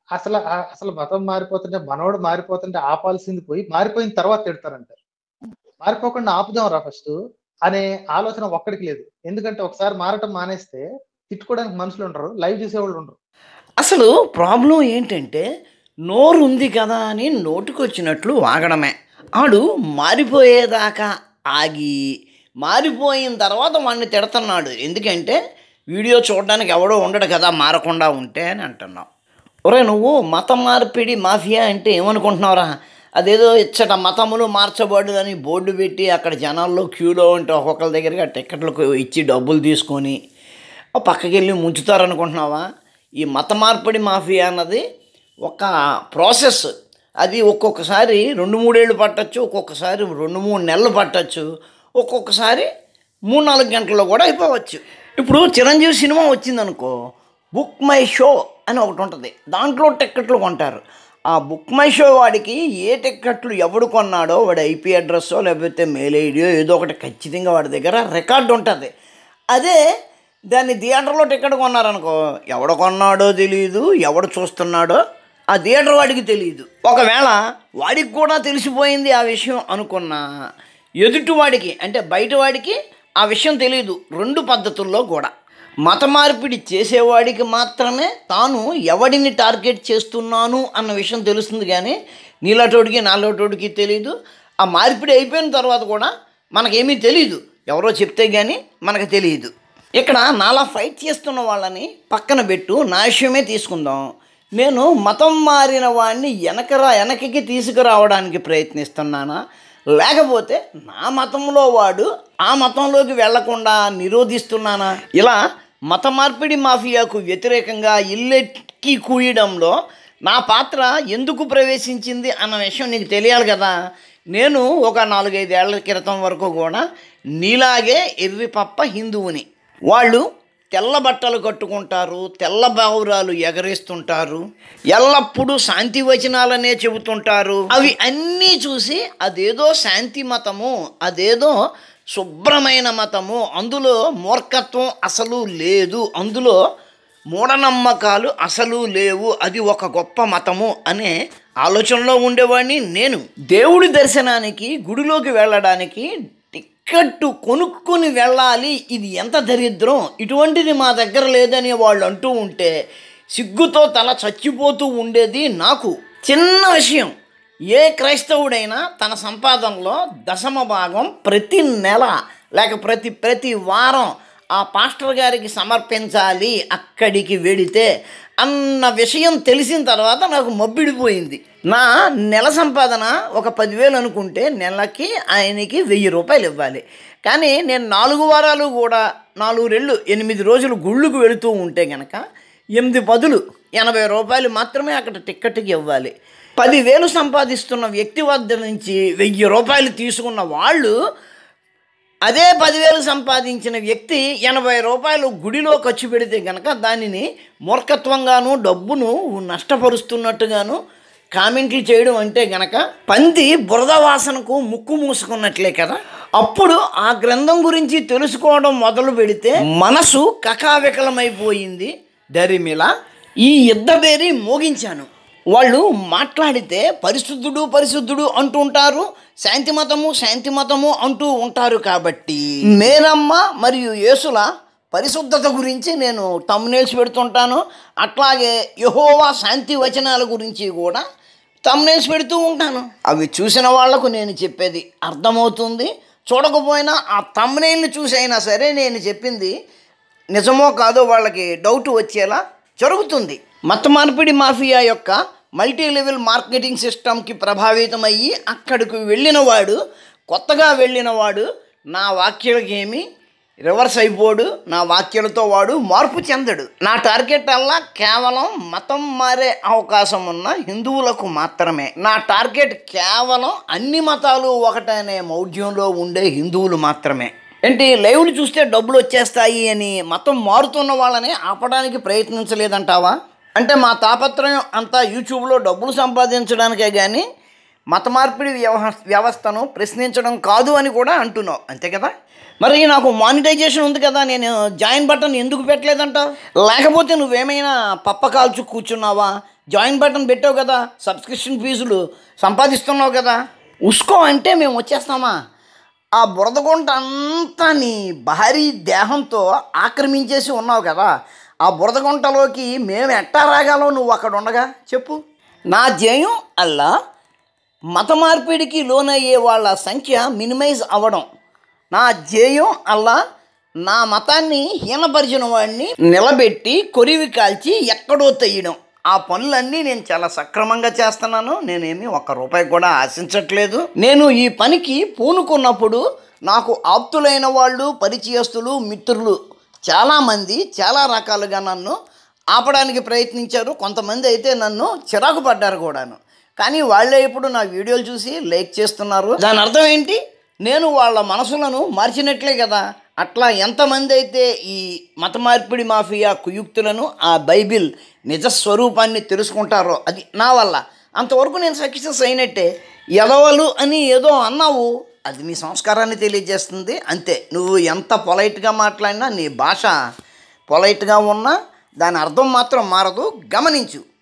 అసలు ఆ- అసలు మతం మారిపోతుంటే మనోడు మారిపోతుంటే ఆపాల్సింది పోయి మారిపోయిన తర్వాత తిడతారంట మారిపోకుండా ఆపుదాం రా ఫస్ట్ అనే ఆలోచన ఒక్కడికి లేదు ఎందుకంటే ఒకసారి మారటం మానేస్తే తిట్టుకోవడానికి మనుషులు ఉండరు లైవ్ చూసేవాళ్ళు ఉండరు అసలు ప్రాబ్లం ఏంటంటే నోరు ఉంది కదా అని నోటికొచ్చినట్లు వాగడమే ఆడు మారిపోయేదాకా ఆగి మారిపోయిన తర్వాత వాడిని తిడుతున్నాడు ఎందుకంటే వీడియో చూడడానికి ఎవడో ఉండడు కదా మారకుండా ఉంటే అని అంటున్నావు ఒరే నువ్వు మతం మార్పిడి మాఫియా అంటే ఏమనుకుంటున్నావురా అదేదో ఇచ్చట మతములు మార్చబడు అని బోర్డు పెట్టి అక్కడ జనాల్లో క్యూలో ఉంటే ఒక్కొక్కరి దగ్గరికి ఆ టికెట్లకు ఇచ్చి డబ్బులు తీసుకొని ఆ పక్కకి వెళ్ళి ముంచుతారనుకుంటున్నావా ఈ మత మార్పిడి మాఫియా అన్నది ఒక ప్రాసెస్ అది ఒక్కొక్కసారి రెండు మూడేళ్ళు పట్టచ్చు ఒక్కొక్కసారి రెండు మూడు నెలలు పట్టచ్చు ఒక్కొక్కసారి మూడు నాలుగు గంటల్లో కూడా అయిపోవచ్చు ఇప్పుడు చిరంజీవి సినిమా వచ్చిందనుకో బుక్ మై షో అని ఒకటి ఉంటుంది దాంట్లో టిక్కెట్లు కొంటారు ఆ బుక్ మై షో వాడికి ఏ టిక్కెట్లు ఎవడు కొన్నాడో వాడి ఐపీ అడ్రస్సో లేకపోతే మెయిల్ ఐడియో ఏదో ఒకటి ఖచ్చితంగా వాడి దగ్గర రికార్డు ఉంటుంది అదే దాన్ని థియేటర్లో టికెట్ కొన్నారనుకో ఎవడు కొన్నాడో తెలియదు ఎవడు చూస్తున్నాడో ఆ థియేటర్ వాడికి తెలియదు ఒకవేళ వాడికి కూడా తెలిసిపోయింది ఆ విషయం అనుకున్నా ఎదుటి వాడికి అంటే బయట వాడికి ఆ విషయం తెలియదు రెండు పద్ధతుల్లో కూడా మత మార్పిడి చేసేవాడికి మాత్రమే తాను ఎవడిని టార్గెట్ చేస్తున్నాను అన్న విషయం తెలుస్తుంది కానీ నీలాటోడికి నాలోటోడికి తెలియదు ఆ మార్పిడి అయిపోయిన తర్వాత కూడా మనకేమీ తెలియదు ఎవరో చెప్తే కానీ మనకు తెలియదు ఇక్కడ నాలా ఫైట్ చేస్తున్న వాళ్ళని పక్కన పెట్టు నా విషయమే తీసుకుందాం నేను మతం మారిన వాడిని వెనకరా వెనకకి తీసుకురావడానికి ప్రయత్నిస్తున్నానా లేకపోతే నా మతంలో వాడు ఆ మతంలోకి వెళ్లకుండా నిరోధిస్తున్నానా ఇలా మత మార్పిడి మాఫియాకు వ్యతిరేకంగా ఇల్లెక్కి కూయడంలో నా పాత్ర ఎందుకు ప్రవేశించింది అన్న విషయం నీకు తెలియాలి కదా నేను ఒక నాలుగైదేళ్ల క్రితం వరకు కూడా నీలాగే ఎర్రిపప్ప హిందువుని వాళ్ళు తెల్ల బట్టలు కట్టుకుంటారు తెల్ల బావురాలు ఎగరేస్తుంటారు ఎల్లప్పుడూ శాంతి వచనాలనే చెబుతుంటారు అవి అన్నీ చూసి అదేదో శాంతి మతము అదేదో శుభ్రమైన మతము అందులో మూర్ఖత్వం అసలు లేదు అందులో మూఢనమ్మకాలు అసలు లేవు అది ఒక గొప్ప మతము అనే ఆలోచనలో ఉండేవాడిని నేను దేవుడి దర్శనానికి గుడిలోకి వెళ్ళడానికి టిక్కెట్టు కొనుక్కొని వెళ్ళాలి ఇది ఎంత దరిద్రం ఇటువంటిది మా దగ్గర లేదని వాళ్ళు అంటూ ఉంటే సిగ్గుతో తల చచ్చిపోతూ ఉండేది నాకు చిన్న విషయం ఏ క్రైస్తవుడైనా తన సంపాదనలో దశమ భాగం ప్రతి నెల లేక ప్రతి ప్రతి వారం ఆ పాస్టర్ గారికి సమర్పించాలి అక్కడికి వెడితే అన్న విషయం తెలిసిన తర్వాత నాకు మబ్బిడిపోయింది నా నెల సంపాదన ఒక పదివేలు అనుకుంటే నెలకి ఆయనకి వెయ్యి రూపాయలు ఇవ్వాలి కానీ నేను నాలుగు వారాలు కూడా నాలుగు రెళ్ళు ఎనిమిది రోజులు గుళ్ళుకు వెళుతూ ఉంటే గనక ఎనిమిది పదులు ఎనభై రూపాయలు మాత్రమే అక్కడ టిక్కెట్కి ఇవ్వాలి పదివేలు సంపాదిస్తున్న వ్యక్తి వద్ద నుంచి వెయ్యి రూపాయలు తీసుకున్న వాళ్ళు అదే పదివేలు సంపాదించిన వ్యక్తి ఎనభై రూపాయలు గుడిలో ఖర్చు పెడితే కనుక దానిని మూర్ఖత్వంగాను డబ్బును నష్టపరుస్తున్నట్టుగాను కామెంట్లు చేయడం అంటే గనక పంది బురద వాసనకు ముక్కు మూసుకున్నట్లే కదా అప్పుడు ఆ గ్రంథం గురించి తెలుసుకోవడం మొదలు పెడితే మనసు కకావికలమైపోయింది దరిమిల ఈ యుద్ధ బేరి మోగించాను వాళ్ళు మాట్లాడితే పరిశుద్ధుడు పరిశుద్ధుడు అంటుంటారు శాంతి మతము శాంతి మతము అంటూ ఉంటారు కాబట్టి మేనమ్మ మరియు యేసుల పరిశుద్ధత గురించి నేను తమ్నేల్స్ పెడుతుంటాను అట్లాగే యహోవా శాంతి వచనాల గురించి కూడా తమ్నేల్స్ పెడుతూ ఉంటాను అవి చూసిన వాళ్లకు నేను చెప్పేది అర్థమవుతుంది చూడకపోయినా ఆ తమ్నేల్ని చూసైనా సరే నేను చెప్పింది నిజమో కాదో వాళ్ళకి డౌట్ వచ్చేలా జరుగుతుంది మత మార్పిడి మాఫియా యొక్క మల్టీ లెవెల్ మార్కెటింగ్ సిస్టమ్కి ప్రభావితమయ్యి అక్కడికి వెళ్ళిన వాడు కొత్తగా వెళ్ళిన వాడు నా వాక్యాలకి ఏమి రివర్స్ అయిపోడు నా వాక్యాలతో వాడు మార్పు చెందడు నా టార్గెట్ అల్లా కేవలం మతం మారే అవకాశం ఉన్న హిందువులకు మాత్రమే నా టార్గెట్ కేవలం అన్ని మతాలు ఒకటనే మౌఢ్యంలో ఉండే హిందువులు మాత్రమే ఏంటి లైవ్లు చూస్తే డబ్బులు వచ్చేస్తాయి అని మతం మారుతున్న వాళ్ళని ఆపడానికి ప్రయత్నించలేదంటావా అంటే మా తాపత్రయం అంతా యూట్యూబ్లో డబ్బులు సంపాదించడానికే కానీ మత మార్పిడి వ్యవ వ్యవస్థను ప్రశ్నించడం కాదు అని కూడా అంటున్నావు అంతే కదా మరి నాకు మానిటైజేషన్ ఉంది కదా నేను జాయిన్ బటన్ ఎందుకు పెట్టలేదంట లేకపోతే నువ్వేమైనా పప్ప కాల్చు కూర్చున్నావా జాయిన్ బటన్ పెట్టావు కదా సబ్స్క్రిప్షన్ ఫీజులు సంపాదిస్తున్నావు కదా ఉసుకో అంటే మేము వచ్చేస్తామా ఆ బురదగుంట అంతా నీ భారీ దేహంతో ఆక్రమించేసి ఉన్నావు కదా ఆ బురదగుంటలోకి మేము ఎట్టా రాగాలో నువ్వు అక్కడ ఉండగా చెప్పు నా ధ్యేయం అల్లా మత మార్పిడికి లోనయ్యే వాళ్ళ సంఖ్య మినిమైజ్ అవ్వడం నా ధ్యేయం అల్లా నా మతాన్ని హీనపరిచిన వాడిని నిలబెట్టి కొరివి కాల్చి ఎక్కడో తెయ్యడం ఆ పనులన్నీ నేను చాలా సక్రమంగా చేస్తున్నాను నేనేమి ఒక్క రూపాయి కూడా ఆశించట్లేదు నేను ఈ పనికి పూనుకున్నప్పుడు నాకు ఆప్తులైన వాళ్ళు పరిచయస్తులు మిత్రులు చాలామంది చాలా రకాలుగా నన్ను ఆపడానికి ప్రయత్నించారు కొంతమంది అయితే నన్ను చిరాకు పడ్డారు కూడాను కానీ వాళ్ళే ఇప్పుడు నా వీడియోలు చూసి లైక్ చేస్తున్నారు దాని అర్థం ఏంటి నేను వాళ్ళ మనసులను మార్చినట్లే కదా అట్లా ఎంతమంది అయితే ఈ మత మార్పిడి మాఫియా కుయుక్తులను ఆ బైబిల్ నిజస్వరూపాన్ని తెలుసుకుంటారో అది నా వల్ల అంతవరకు నేను సక్సెస్ అయినట్టే ఎదవలు అని ఏదో అన్నావు అది నీ సంస్కారాన్ని తెలియజేస్తుంది అంతే నువ్వు ఎంత పొలైట్గా మాట్లాడినా నీ భాష పొలైట్గా ఉన్నా దాని అర్థం మాత్రం మారదు గమనించు